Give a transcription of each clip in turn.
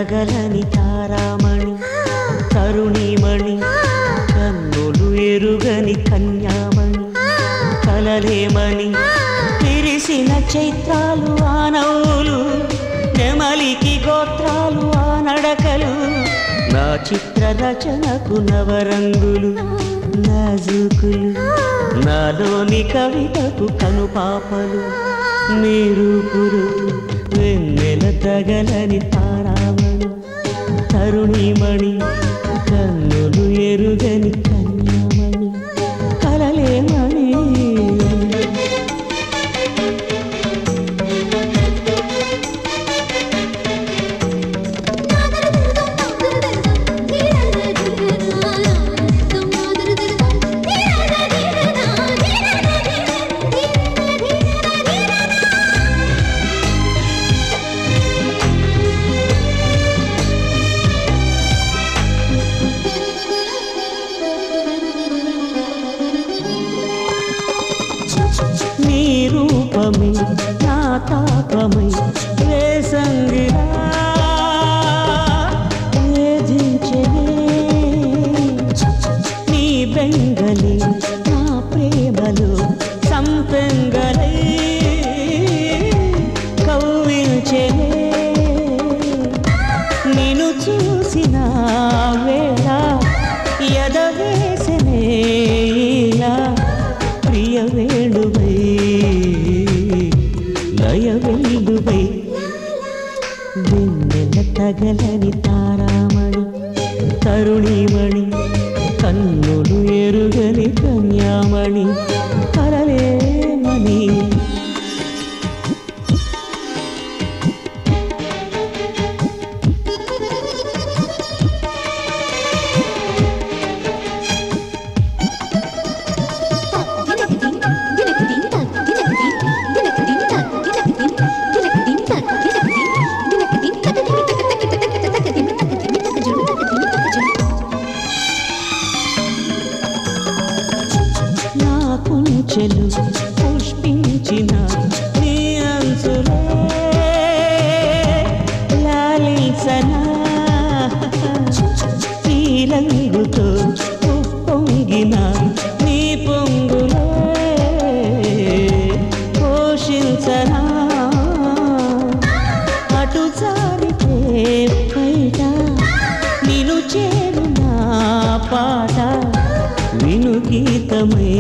తగలని తారామణి తరుణిమణి కన్నులు ఎరుగని కన్యామణి కలలేమని విరిసిన చైత్రాలు ఆ నవ్వులు నెమలికి గోత్రాలు ఆ నడకలు నా చిత్ర రచనకు నవరంగులు నాజుకులు నాలోని కవితకు కనుపాపలు నీరూపురు వెన్నెల తగలని తారామణి తరుణిమణి కన్నులు ఎరుగని కన్యామణి కలలేమణి నీ రూపమే నా తాపమై వేసంగిరా వేధించెనే. నీ బెంగలి నా ప్రేమలో సంపెంగలై కవ్వించెనే నిన్ను చూసిన వేళ ఎదవేసనే ఇలా ప్రియ వేణువై లయ వెల్లువై వెన్నెల తగలని తారామణి తరుణిమణి కన్నులు ఎరుగని కన్యామణి కలలేమణి నా కుంచెలు పుష్పించిన నీ అంచులే లాలించనా నీలంగుతో ఉప్పొంగిన నీ పొంగులే పోషించనా అటు చారితే బయట నిను చేరునా పాట విను గీతమై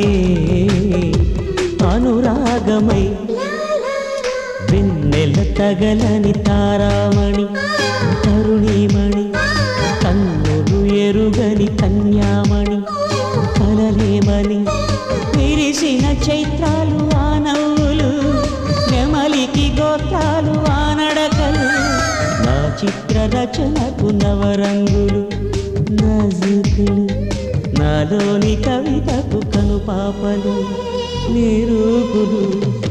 అనురాగమై వెన్నెల తగలని తారామణి తరుణిమణి కన్నులు ఎరుగని కన్యామణి కలలేమని విరిసిన చైత్రాలు ఆ నవ్వులు నెమలికి గోత్రాలు ఆ నడకలు నా చిత్ర రచనకు నవరంగులు నాజుకులు నాలోని కవితకు కనుపాపలు నిరూపులు